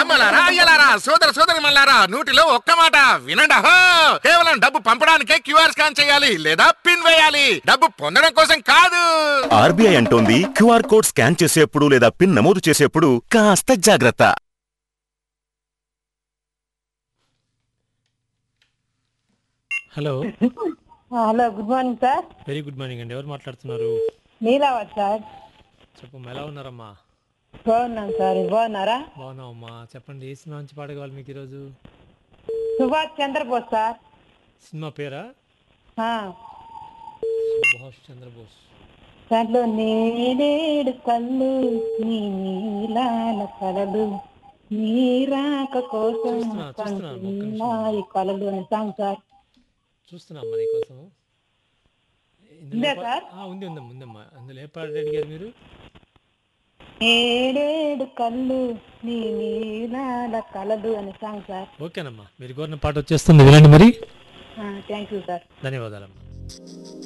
అమ్మలారా అయ్యలారా సోదర సోదరి మల్లారా నూటిలో ఒక్క మాట వినండి అహో కేవలం డబ్బు పంపడానికే క్యూఆర్ స్కాన్ చేయాలి లేదా పిన్ వేయాలి డబ్బు పొందడం కోసం కాదు ఆర్బీఐ అంటోంది క్యూఆర్ కోడ్ స్కాన్ చేసేప్పుడు లేదా పిన్ నమోదు చేసేప్పుడు కాస్త జాగ్రత్త hello hello good morning sir very good morning అండి ఎవరు మాట్లాడుతున్నారు నీలావత్ సార్ చెప్పమ్మా ఎలా ఉన్నారమ్మా బాగున్నాను సార్ బాగున్నారా బాగున్నావమ్మా చెప్పండి ఏ సినిమా నుంచి పాట కావాలి మీకు ఈరోజు సుభాష్ చంద్రబోస్ సార్ సినిమా పేరా ఆ, సుభాష్ చంద్రబోస్ దాంట్లో నేడేడు కళ్ళు నీ నీలాల కలలు నీ రాక కోసం చూస్తున్నా, చూస్తున్నా, ఒక్క నిమిషం. కంటున్నాయి కలలు అని సాంగ్ సార్ చూస్తున్నా అమ్మా నీకోసం ఇందులో ఉందా ఏ పా- సార్? ఆ, ఉంది ఉందమ్మా ఉందమ్మా అందులో ఏ పాట అడిగారు మీరు ఏడేడు కళ్ళు నీ నీలాల కలలు అని సాంగ్ సార్ ఓకేనమ్మా మీరు కోరిన పాట వచ్చేస్తుంది వినండి మరి థ్యాంక్ యూ సార్ ధన్యవాదాలమ్మా